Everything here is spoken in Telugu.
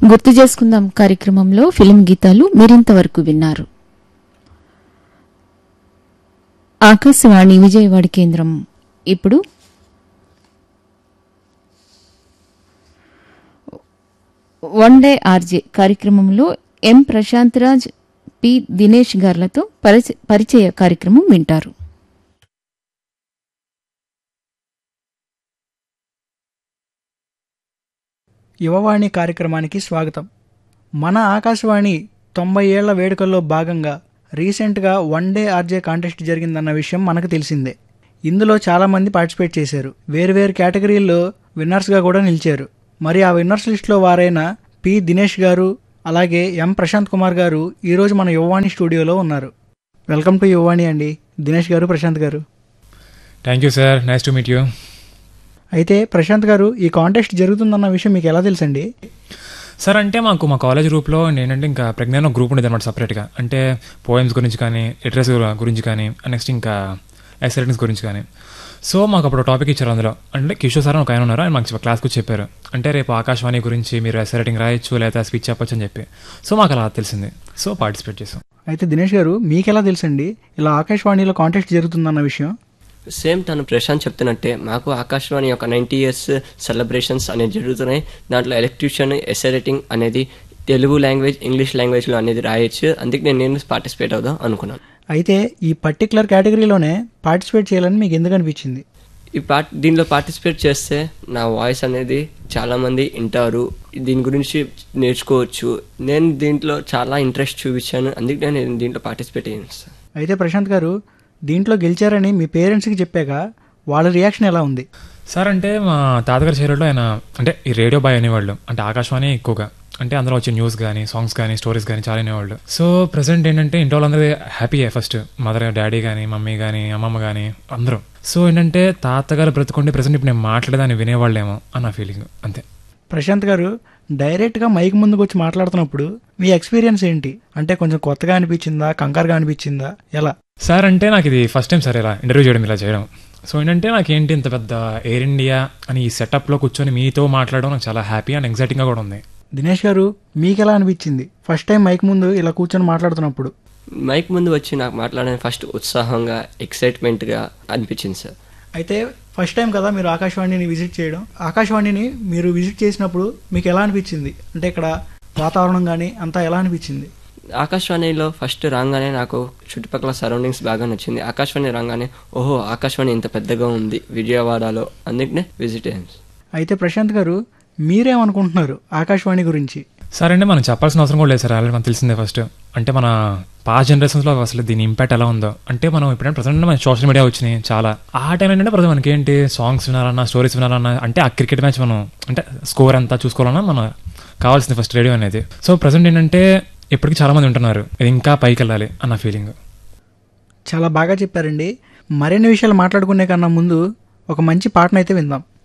గుర్తు చేసుకుందాం కార్యక్రమంలో ఫిలిం గీతాలు మీరింతవరకు విన్నారు ఆకాశవాణి విజయవాడ కేంద్రం ఇప్పుడు వన్ డే ఆర్జే కార్యక్రమంలో ఎం ప్రశాంత్ రాజ్ పి దినేష్ గార్లతో పరిచ- పరిచయ కార్యక్రమం వింటారు యువవాణి కార్యక్రమానికి స్వాగతం మన ఆకాశవాణి తొంభై ఏళ్ల వేడుకల్లో భాగంగా రీసెంట్గా వన్ డే ఆర్జే కాంటెస్ట్ జరిగిందన్న విషయం మనకు తెలిసిందే ఇందులో చాలామంది పార్టిసిపేట్ చేశారు వేరువేరు కేటగిరీల్లో విన్నర్స్గా కూడా నిలిచారు మరి ఆ విన్నర్స్ లిస్టులో వారైన పి దినేష్ గారు అలాగే ఎం ప్రశాంత్ కుమార్ గారు ఈరోజు మన యువవాణి స్టూడియోలో ఉన్నారు వెల్కమ్ టు యువవాణి అండి Dinesh garu Prashanth garu thank you sir nice to meet you అయితే ప్రశాంత్ గారు ఈ కాంటెస్ట్ జరుగుతుందన్న విషయం మీకు ఎలా తెలుసండి సార్ అంటే మాకు మా కాలేజ్ గ్రూప్లో ఏంటంటే ఇంకా ప్రజ్ఞాన ఒక గ్రూప్ ఉండేది అనమాట సపరేట్గా అంటే పోయమ్స్ గురించి కానీ లిటరసీ గురించి కానీ నెక్స్ట్ ఇంకా ఎక్సలెన్స్ గురించి కానీ సో మాకు అప్పుడు టాపిక్ ఇచ్చారు అందులో అంటే కిషోర్ సార్ అని ఒక ఆయన ఉన్నారు ఆయన మాకు క్లాస్కి చెప్పారు అంటే రేపు ఆకాశవాణి గురించి మీరు ఎస్ఐ రైటింగ్ రాయొచ్చు లేదా స్పీచ్ చెప్పొచ్చు అని చెప్పి సో మాకు అలా తెలిసింది సో పార్టిసిపేట్ చేసాం అయితే దినేష్ గారు మీకెలా తెలుసండి ఇలా ఆకాశవాణిలో కాంటెస్ట్ జరుగుతుందన్న విషయం సేమ్ తను ప్రశాంత్ చెప్తున్నట్టే మాకు ఆకాశవాణి యొక్క నైంటీ ఇయర్స్ సెలబ్రేషన్స్ అనేది జరుగుతున్నాయి దాంట్లో ఎలక్ట్రిషియన్ ఎస్ఏ రేటింగ్ అనేది తెలుగు లాంగ్వేజ్ ఇంగ్లీష్ లాంగ్వేజ్లో అనేది రాయొచ్చు అందుకే నేను నేను పార్టిసిపేట్ అవుదాం అనుకున్నాను అయితే ఈ పర్టికులర్ కేటగిరీలోనే పార్టిసిపేట్ చేయాలని మీకు ఎందుకు అనిపించింది ఈ పార్ట్ దీనిలో పార్టిసిపేట్ చేస్తే నా వాయిస్ అనేది చాలామంది వింటారు దీని గురించి నేర్చుకోవచ్చు నేను దీంట్లో చాలా ఇంట్రెస్ట్ చూపించాను అందుకే నేను దీంట్లో పార్టిసిపేట్ అయ్యాను సార్ అయితే ప్రశాంత్ గారు దీంట్లో గెలిచారని మీ పేరెంట్స్కి చెప్పాక వాళ్ళ రియాక్షన్ ఎలా ఉంది సార్ అంటే మా తాతగారి చేరులో ఆయన అంటే ఈ రేడియో బాయ్ అనేవాళ్ళు అంటే ఆకాశవాణి ఎక్కువగా అంటే అందులో వచ్చే న్యూస్ కానీ సాంగ్స్ కానీ స్టోరీస్ కానీ చాలా వినేవాళ్ళు సో ప్రెసెంట్ ఏంటంటే ఇంట్లో వాళ్ళందరూ హ్యాపీయే ఫస్ట్ మదర్ డాడీ కానీ మమ్మీ కానీ అమ్మమ్మ కానీ అందరూ సో ఏంటంటే తాతగారు బ్రతుకుంటే ప్రెసెంట్ ఇప్పుడు నేను మాట్లాడేదాన్ని వినేవాళ్ళేమో అన్న ఫీలింగ్ అంతే ప్రశాంత్ గారు డైరెక్ట్గా మైక్ ముందుకు వచ్చి మాట్లాడుతున్నప్పుడు మీ ఎక్స్పీరియన్స్ ఏంటి అంటే కొంచెం కొత్తగా అనిపించిందా కంగారుగా అనిపించిందా ఎలా సార్ అంటే నాకు ఇది ఫస్ట్ టైం సార్ ఇలా ఇంటర్వ్యూ చేయడం ఇలా చేయడం సో ఏంటంటే నాకు ఏంటి ఇంత పెద్ద ఎయిర్ ఇండియా అని ఈ సెటప్లో కూర్చొని మీతో మాట్లాడడం నాకు చాలా హ్యాపీ అండ్ ఎగ్జైటింగ్గా కూడా ఉంది దినేష్ గారు మీకు ఎలా అనిపించింది ఫస్ట్ టైం మైక్ ముందు ఇలా కూర్చొని మాట్లాడుతున్నప్పుడు మైక్ ముందు వచ్చి నాకు మాట్లాడడానికి ఫస్ట్ ఉత్సాహంగా ఎక్సైట్మెంట్గా అనిపించింది సార్ అయితే ఫస్ట్ టైం కదా మీరు ఆకాశవాణిని విజిట్ చేయడం ఆకాశవాణిని మీరు విజిట్ చేసినప్పుడు మీకు ఎలా అనిపించింది అంటే ఇక్కడ వాతావరణం కానీ అంతా ఎలా అనిపించింది ఆకాశవాణిలో ఫస్ట్ రాగానే నాకు చుట్టుపక్కల సరౌండింగ్స్ బాగా నచ్చింది ఆకాశవాణి రాగానే ఓహో ఆకాశవాణి ఇంత పెద్దగా ఉంది విజయవాడలో అందుకనే విజిట్ అయ్యాను అయితే ప్రశాంత్ గారు మీరేమనుకుంటున్నారు ఆకాశవాణి గురించి సార్ అంటే మనం చెప్పాల్సిన అవసరం కూడా లేదు సార్ ఆల్రెడీ మనకు తెలిసిందే ఫస్ట్ అంటే మన పాస్ట్ జనరేషన్స్లో అసలు దీని ఇంపాక్ట్ ఎలా ఉందో అంటే మనం ఇప్పుడంటే ప్రజెంట్ మన సోషల్ మీడియా వచ్చినాయి చాలా ఆ టైం ఏంటంటే ప్రజెంట్ మనకి ఏంటి సాంగ్స్ వినాలన్నా స్టోరీస్ వినాలన్నా అంటే ఆ క్రికెట్ మ్యాచ్ మనం అంటే స్కోర్ అంతా చూసుకోవాలన్నా మన కావాల్సింది ఫస్ట్ రేడియో అనేది సో ప్రజెంట్ ఏంటంటే ఇప్పటికీ చాలా మంది ఉంటున్నారు ఇది ఇంకా పైకి వెళ్ళాలి అన్న ఫీలింగ్ చాలా బాగా చెప్పారండి మరిన్ని విషయాలు మాట్లాడుకునే కన్నా ముందు ఒక మంచి పాటనైతే విందాం